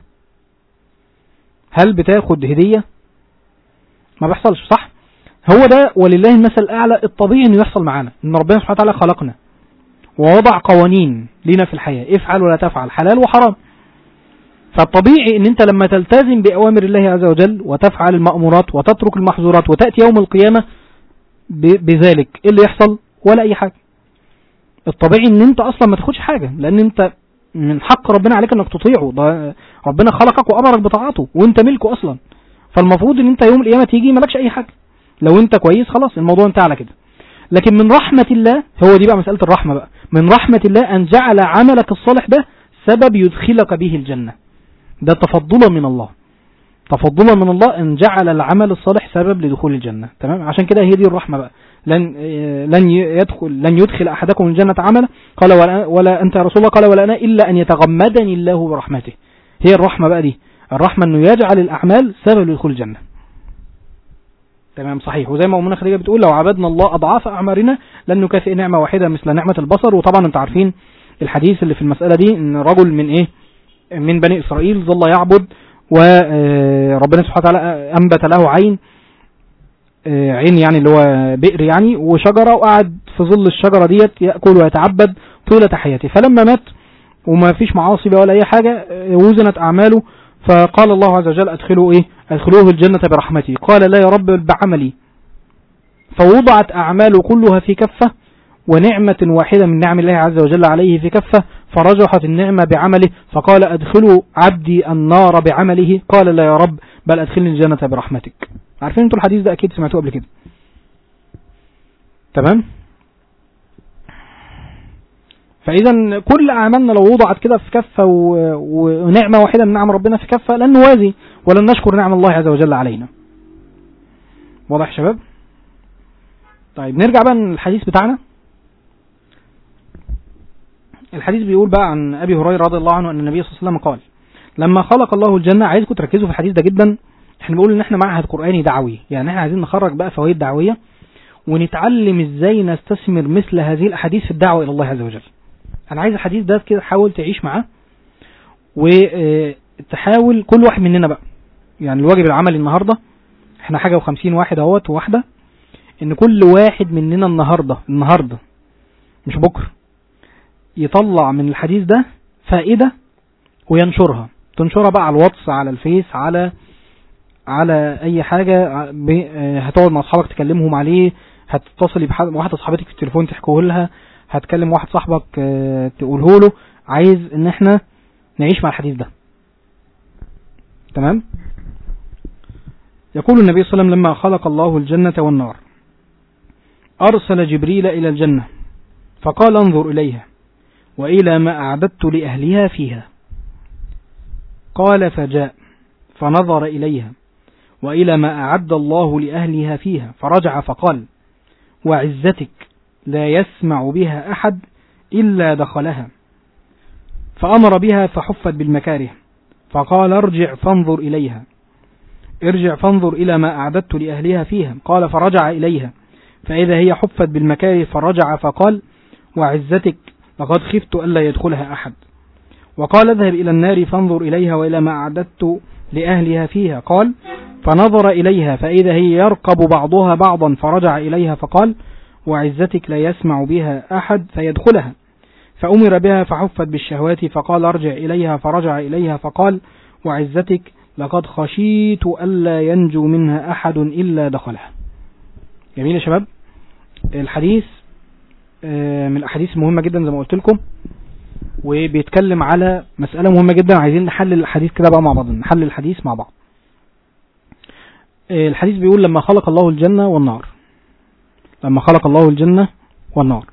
Speaker 4: هل بتاخد هدية ما بيحصلش صح هو ده ولله المثل الاعلى الطبيعي انه يحصل معانا ان ربنا سبحانه وتعالى خلقنا ووضع قوانين لينا في الحياة افعل ولا تفعل حلال وحرام فالطبيعي ان انت لما تلتزم باوامر الله عز وجل وتفعل المأمورات وتترك المحظورات وتأتي يوم القيامة ب- بذلك ايه اللي يحصل ولا اي حاجة الطبيعي ان انت اصلا ما تاخدش حاجة لان انت من حق ربنا عليك انك تطيعه ده ربنا خلقك وامرك بطاعته وانت ملكه اصلا فالمفروض ان انت يوم القيامة تيجي مالكش اي حاجة لو انت كويس خلاص الموضوع انتهى على كده لكن من رحمة الله هو دي بقى مسألة الرحمة بقى من رحمة الله ان جعل عملك الصالح ده سبب يدخلك به الجنة ده تفضلا من الله تفضلا من الله ان جعل العمل الصالح سبب لدخول الجنة تمام عشان كده هي دي الرحمة بقى لن آه، لن يدخل لن يدخل احدكم الجنة عملا قال ولا, ولا انت يا رسول الله قال ولا انا الا ان يتغمدني الله برحمته هي الرحمة بقى دي الرحمة انه يجعل الاعمال سبب لدخول الجنة تمام صحيح وزي ما امنا خديجه بتقول لو عبدنا الله اضعاف اعمارنا لن نكافئ نعمه واحده مثل نعمه البصر وطبعا انتوا عارفين الحديث اللي في المساله دي ان رجل من ايه من بني اسرائيل ظل يعبد وربنا سبحانه وتعالى انبت له عين آه، عين يعني اللي هو بئر يعني وشجره وقعد في ظل الشجره ديت ياكل ويتعبد طيله حياته فلما مات وما فيش معاصي بقى ولا اي حاجه آه، وزنت اعماله فقال الله عز وجل ادخلوا ايه ادخلوه الجنه برحمتي قال لا يا رب بعملي فوضعت اعماله كلها في كفه ونعمة واحدة من نعم الله عز وجل عليه في كفة فرجحت النعمة بعمله فقال أدخلوا عبدي النار بعمله قال لا يا رب بل أدخلني الجنة برحمتك عارفين انتوا الحديث ده أكيد سمعتوه قبل كده تمام فإذا كل أعمالنا لو وضعت كده في كفة و- ونعمة واحدة من نعم ربنا في كفة لن نوازي ولن نشكر نعم الله عز وجل علينا واضح يا شباب طيب نرجع بقى للحديث بتاعنا الحديث بيقول بقى عن ابي هريره رضي الله عنه ان النبي صلى الله عليه وسلم قال لما خلق الله الجنه عايزكم تركزوا في الحديث ده جدا احنا بنقول ان احنا معهد قراني دعوي يعني احنا عايزين نخرج بقى فوائد دعويه ونتعلم ازاي نستثمر مثل هذه الاحاديث في الدعوه الى الله عز وجل انا عايز الحديث ده كده حاول تعيش معاه وتحاول كل واحد مننا بقى يعني الواجب العملي النهارده احنا حاجه وخمسين واحد اهوت وواحده ان كل واحد مننا النهارده النهارده مش بكره يطلع من الحديث ده فائدة وينشرها تنشرها بقى على الواتس على الفيس على على اي حاجة ع- ب- آه، هتقعد مع اصحابك تكلمهم عليه هتتصلي بحد واحدة صاحبتك في التليفون تحكيه لها هتكلم واحد صاحبك آه، تقوله له عايز ان احنا نعيش مع الحديث ده تمام يقول النبي صلى الله عليه وسلم لما خلق الله الجنة والنار أرسل جبريل إلى الجنة فقال انظر إليها وإلى ما أعددت لأهلها فيها قال فجاء فنظر إليها وإلى ما أعد الله لأهلها فيها فرجع فقال وعزتك لا يسمع بها أحد إلا دخلها فأمر بها فحفت بالمكاره فقال ارجع فانظر إليها ارجع فانظر إلى ما أعددت لأهلها فيها قال فرجع إليها فإذا هي حفت بالمكاره فرجع فقال وعزتك لقد خفت ألا يدخلها أحد وقال اذهب إلى النار فانظر إليها وإلى ما أعددت لأهلها فيها قال فنظر إليها فإذا هي يرقب بعضها بعضا فرجع إليها فقال وعزتك لا يسمع بها أحد فيدخلها فأمر بها فحفت بالشهوات فقال ارجع إليها فرجع إليها فقال وعزتك لقد خشيت ألا ينجو منها أحد إلا دخلها جميل يا شباب الحديث آه، من الأحاديث المهمة جدا زي ما قلت لكم وبيتكلم على مسألة مهمة جدا عايزين نحلل الحديث كده بقى مع بعض نحلل الحديث مع بعض آه، الحديث بيقول لما خلق الله الجنة والنار لما خلق الله الجنة والنار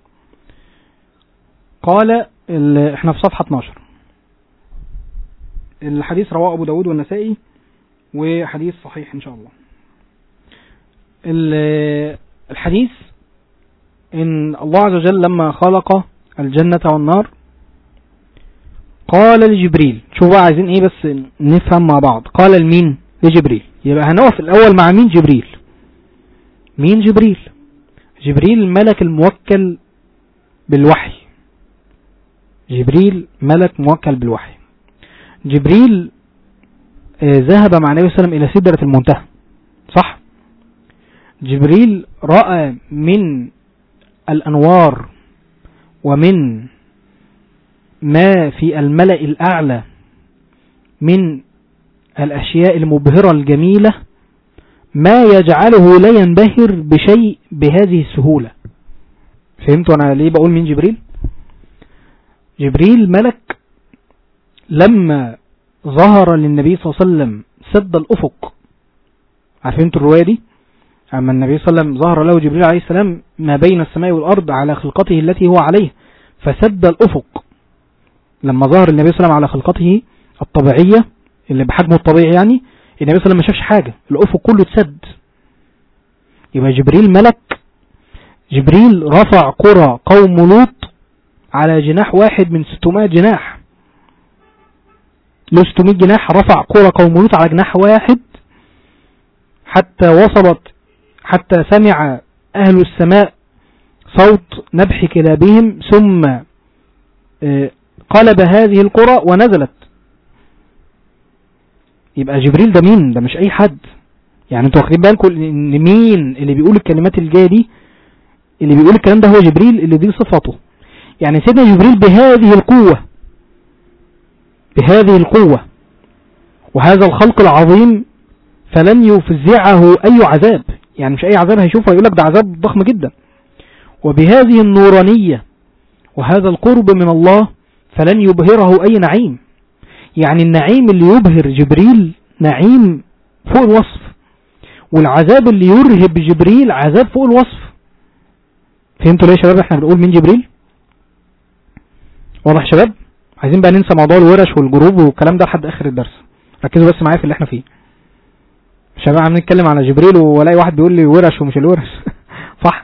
Speaker 4: قال ال- احنا في صفحة 12 الحديث رواه أبو داود والنسائي وحديث صحيح إن شاء الله ال- الحديث إن الله عز وجل لما خلق الجنة والنار قال لجبريل شوفوا بقى عايزين ايه بس نفهم مع بعض قال لمين لجبريل يبقى هنقف الأول مع مين جبريل مين جبريل جبريل الملك الموكل بالوحي جبريل ملك موكل بالوحي جبريل آه، ذهب مع النبي صلى الله عليه وسلم إلى سدرة المنتهى صح جبريل رأى من الأنوار ومن ما في الملأ الأعلى من الأشياء المبهرة الجميلة ما يجعله لا ينبهر بشيء بهذه السهولة فهمتوا أنا ليه بقول مين جبريل جبريل ملك لما ظهر للنبي صلى الله عليه وسلم سد الأفق عارفين انتوا الرواية دي أما النبي صلى الله عليه وسلم ظهر له جبريل عليه السلام ما بين السماء والأرض على خلقته التي هو عليه فسد الأفق لما ظهر النبي صلى الله عليه وسلم على خلقته الطبيعية اللي بحجمه الطبيعي يعني النبي صلى الله عليه وسلم ما شافش حاجة الأفق كله اتسد يبقى جبريل ملك جبريل رفع قرى قوم لوط على جناح واحد من 600 جناح له 600 جناح رفع قرى قوم لوط على جناح واحد حتى وصلت حتى سمع أهل السماء صوت نبح كلابهم ثم آه، قلب هذه القرى ونزلت يبقى جبريل ده مين ده مش اي حد يعني انتوا واخدين بالكم ان مين اللي بيقول الكلمات الجايه دي اللي بيقول الكلام ده هو جبريل اللي دي صفته يعني سيدنا جبريل بهذه القوة بهذه القوة وهذا الخلق العظيم فلن يفزعه اي عذاب يعني مش اي عذاب هيشوفه يقول لك ده عذاب ضخم جدا وبهذه النورانية وهذا القرب من الله فلن يبهره اي نعيم يعني النعيم اللي يبهر جبريل نعيم فوق الوصف والعذاب اللي يرهب جبريل عذاب فوق الوصف فهمتوا ليه يا شباب احنا بنقول مين جبريل واضح يا شباب عايزين بقى ننسى موضوع الورش والجروب والكلام ده لحد اخر الدرس ركزوا بس معايا في اللي احنا فيه شباب عم نتكلم على جبريل والاقي واحد بيقول لي ورش ومش الورش صح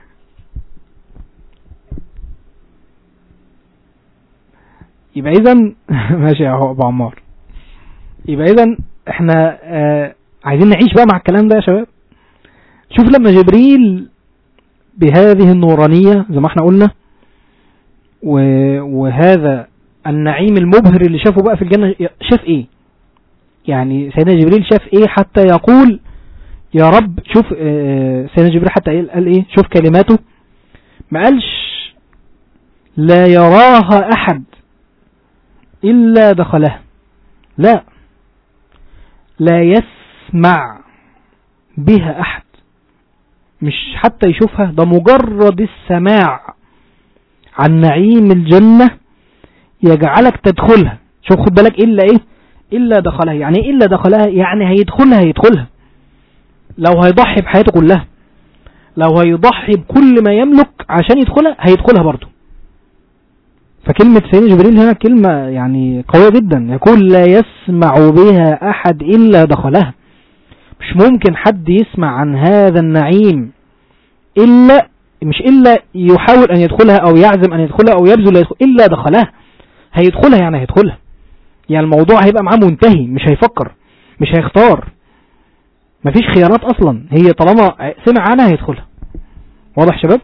Speaker 4: يبقى اذا ماشي يا ابو عمار يبقى اذا احنا آه عايزين نعيش بقى مع الكلام ده يا شباب شوف لما جبريل بهذه النورانية زي ما احنا قلنا و- وهذا النعيم المبهر اللي شافه بقى في الجنة شاف ايه يعني سيدنا جبريل شاف ايه حتى يقول يا رب شوف آه، سيدنا جبريل حتى قال قال ايه شوف كلماته ما قالش لا يراها احد الا دخلها لا لا يسمع بها احد مش حتى يشوفها ده مجرد السماع عن نعيم الجنة يجعلك تدخلها شوف خد بالك إلا إيه إلا دخلها يعني إيه إلا دخلها يعني هيدخلها هيدخلها لو هيضحي بحياته كلها لو هيضحي بكل ما يملك عشان يدخلها هيدخلها برضه فكلمة سيدنا جبريل هنا كلمة يعني قوية جدا يقول لا يسمع بها أحد إلا دخلها مش ممكن حد يسمع عن هذا النعيم إلا مش إلا يحاول أن يدخلها أو يعزم أن يدخلها أو يبذل يدخل إلا دخلها هيدخلها يعني هيدخلها يعني الموضوع هيبقى معاه منتهي مش هيفكر مش هيختار مفيش خيارات أصلا هي طالما سمع عنها هيدخلها واضح شباب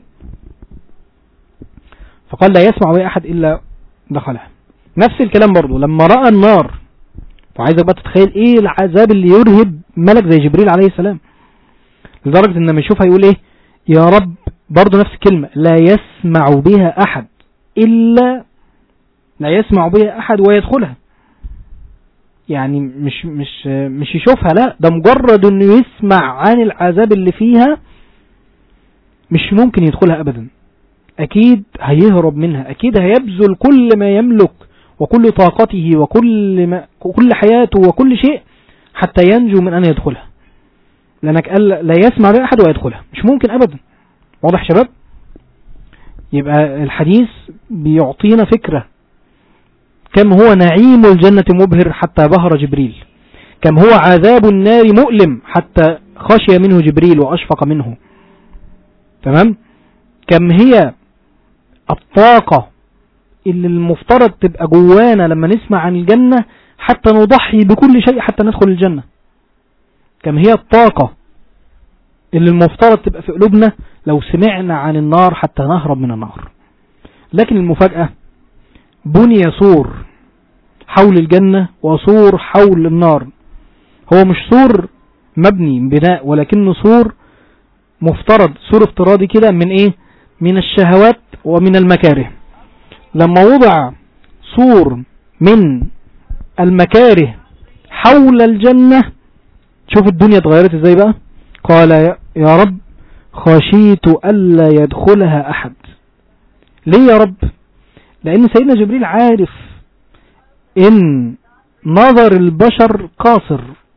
Speaker 4: فقال لا يسمع بها أحد إلا دخلها نفس الكلام برضو لما رأى النار وعايزك بقى تتخيل ايه العذاب اللي يرهب ملك زي جبريل عليه السلام لدرجة ان لما يشوفها يقول ايه يا رب برضو نفس الكلمة لا يسمع بها احد الا لا يسمع بها احد ويدخلها يعني مش مش مش يشوفها لا ده مجرد انه يسمع عن العذاب اللي فيها مش ممكن يدخلها ابدا اكيد هيهرب منها اكيد هيبذل كل ما يملك وكل طاقته وكل ما كل حياته وكل شيء حتى ينجو من ان يدخلها لانك قال لا يسمع بها احد ويدخلها مش ممكن ابدا واضح شباب يبقى الحديث بيعطينا فكرة كم هو نعيم الجنة مبهر حتى بهر جبريل كم هو عذاب النار مؤلم حتى خشي منه جبريل وأشفق منه تمام كم هي الطاقة اللي المفترض تبقى جوانا لما نسمع عن الجنة حتى نضحي بكل شيء حتى ندخل الجنة كم هي الطاقة اللي المفترض تبقى في قلوبنا لو سمعنا عن النار حتى نهرب من النار لكن المفاجأة بني سور حول الجنة وسور حول النار هو مش سور مبني بناء ولكنه سور مفترض سور افتراضي كده من ايه من الشهوات ومن المكاره لما وضع سور من المكاره حول الجنة شوف الدنيا اتغيرت ازاي بقى قال يا رب خشيت ألا يدخلها أحد ليه يا رب لأن سيدنا جبريل عارف إن نظر البشر قاصر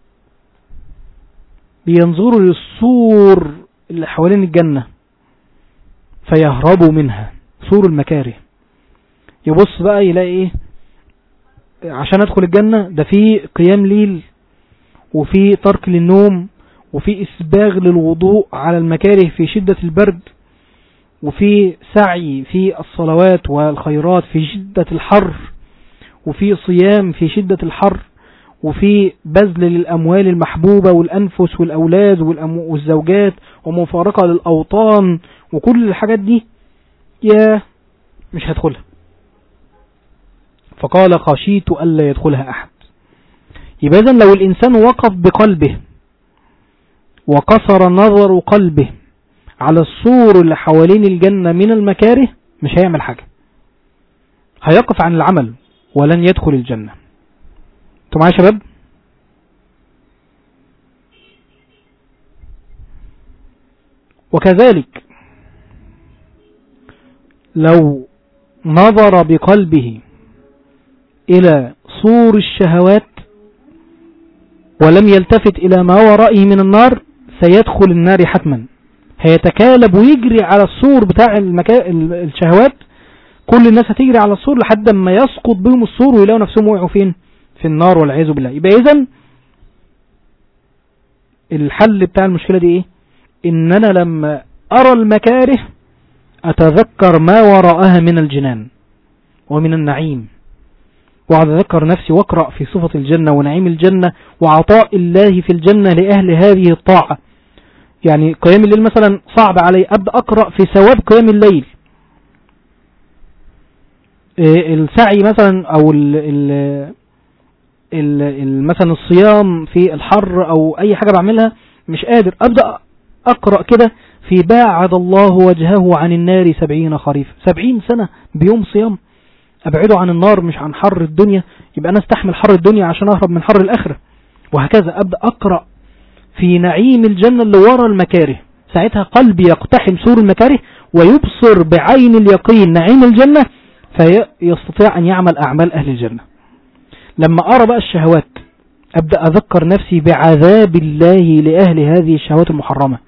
Speaker 4: بينظروا للسور اللي حوالين الجنة فيهربوا منها سور المكاره يبص بقى يلاقي ايه عشان ادخل الجنة ده في قيام ليل وفي ترك للنوم وفي اسباغ للوضوء على المكاره في شدة البرد وفي سعي في الصلوات والخيرات في شدة الحر وفي صيام في شدة الحر وفي بذل للأموال المحبوبة والأنفس والأولاد والزوجات ومفارقة للأوطان وكل الحاجات دي يا مش هدخلها فقال خشيت ألا يدخلها أحد يبقى إذن لو الإنسان وقف بقلبه وقصر نظر قلبه على السور اللي حوالين الجنة من المكاره مش هيعمل حاجة هيقف عن العمل ولن يدخل الجنة انتوا معايا شباب وكذلك لو نظر بقلبه إلى صور الشهوات ولم يلتفت إلى ما ورائه من النار سيدخل النار حتما هيتكالب ويجري على السور بتاع المكا... الشهوات كل الناس هتجري على السور لحد ما يسقط بهم السور ويلاقوا نفسهم وقعوا فين في النار والعياذ بالله يبقى اذا الحل بتاع المشكلة دي ايه ان انا لما ارى المكاره اتذكر ما وراءها من الجنان ومن النعيم وأتذكر نفسي واقرأ في صفة الجنة ونعيم الجنة وعطاء الله في الجنة لأهل هذه الطاعة يعني قيام الليل مثلا صعب علي أبدأ أقرأ في ثواب قيام الليل السعي مثلا أو ال ال ال مثلا الصيام في الحر أو أي حاجة بعملها مش قادر أبدأ أقرأ كده في باعد الله وجهه عن النار سبعين خريف سبعين سنة بيوم صيام أبعده عن النار مش عن حر الدنيا يبقى أنا استحمل حر الدنيا عشان أهرب من حر الآخرة وهكذا أبدأ أقرأ في نعيم الجنة اللي ورا المكاره ساعتها قلبي يقتحم سور المكاره ويبصر بعين اليقين نعيم الجنة فيستطيع أن يعمل أعمال أهل الجنة لما أرى بقى الشهوات أبدأ أذكر نفسي بعذاب الله لأهل هذه الشهوات المحرمة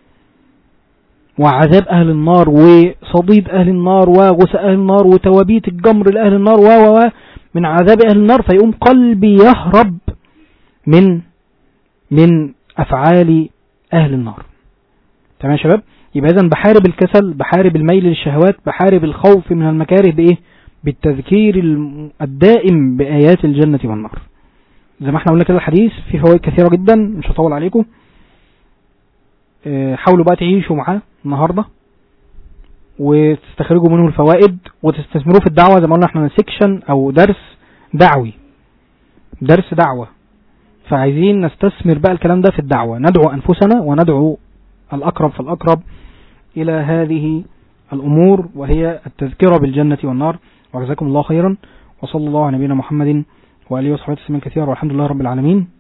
Speaker 4: وعذاب أهل النار وصديد أهل النار وغساء أهل النار وتوابيت الجمر لأهل النار و و من عذاب أهل النار فيقوم قلبي يهرب من من أفعال أهل النار تمام يا شباب يبقى اذا بحارب الكسل بحارب الميل للشهوات بحارب الخوف من المكاره بايه بالتذكير الم- الدائم بآيات الجنة والنار زي ما احنا قلنا كده الحديث فيه فوائد كثيرة جدا مش هطول عليكم اه، حاولوا بقى تعيشوا معاه النهارده وتستخرجوا منه الفوائد وتستثمروه في الدعوة زي ما قلنا احنا سيكشن او درس دعوي درس دعوة فعايزين نستثمر بقى الكلام ده في الدعوة ندعو أنفسنا وندعو الأقرب فالأقرب إلى هذه الأمور وهي التذكرة بالجنة والنار وجزاكم الله خيرا وصلى الله على نبينا محمد وآله وصحبه وسلم كثيرا والحمد لله رب العالمين